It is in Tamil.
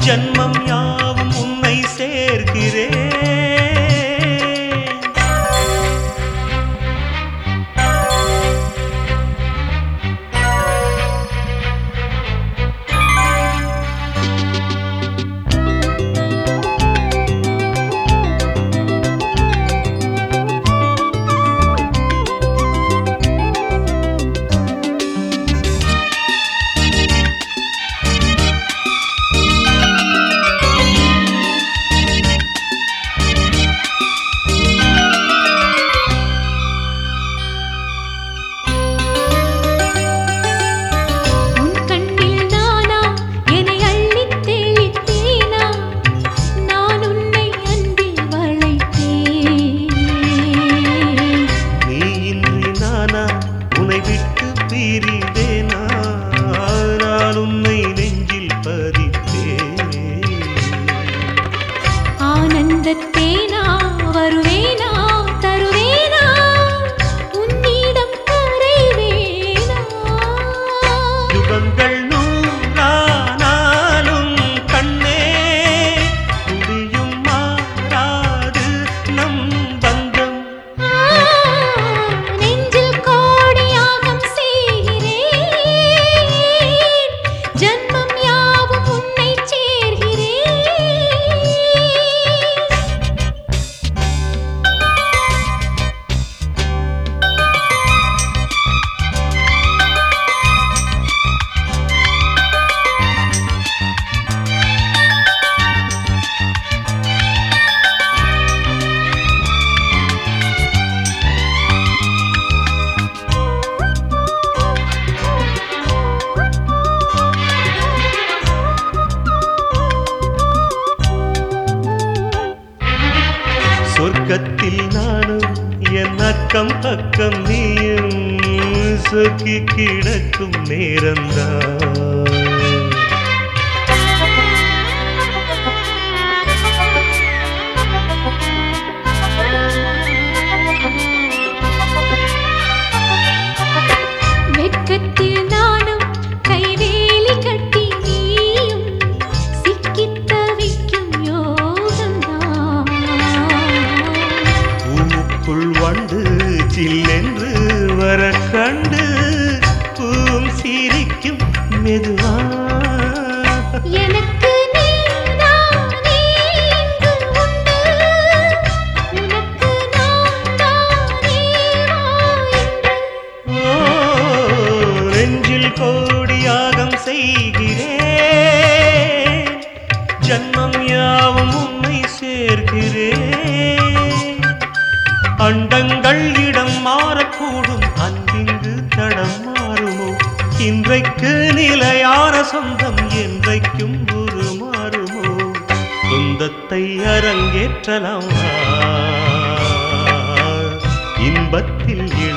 ஜன்மம் யாவும் உன்னை சேர்க்கிறேன் உன் கண்ணில் நானா என்னை அள்ளித் தெளித்தேனா நான் உன்னை அன்பில் வளைத்தேன் நீ இன்றி நானா உன்னை விட்டு பிரிவேனா நான் உன்னை நெஞ்சில் பதித்தேன் ஆனந்தத்தேனா வருவேனா தருவேனா உன்னிடம் கரைவேனா யுகங்கள் நூறானாலும் கண்ணே முடியும் மாறாது நம் பந்தம் ஆ, நெஞ்சில் கோடியாகம் செய்கிறேன் ஜன்மம் யாவும் உன்னை சேர்கிறேன் சொர்க்கத்தில் நானும் என் அக்கம் பக்கம் நீயும் சொக்கி கிடக்கும் நேரம்தான் வெட்கத்தில் நானும் கைவேலி கட்டி நீயும் சிக்கித் தவிக்கும் யோகம்தான் பூவுக்குள் வண்டு சில்லென்று வர கண்டு பூம் சிரிக்கும் மெதுவா எனக்கு நீதானே இங்கு உண்டு உனக்கு நான் தானே வா என்று ஓ, நெஞ்சில் கோடியாகம் செய்கிறேன் ஜன்மம் யாவும் உன்னை சேர்க்கிறேன் அண்டங்கள் இடம் மாறக்கூடும் அன்பிங்கு தடம் மாறுமோ இன்றைக்கு நிலையான சொந்தம் என்றைக்கும் உருமாறுமோ சொந்தத்தை அரங்கேற்றலாம் வா. இன்பத்தில்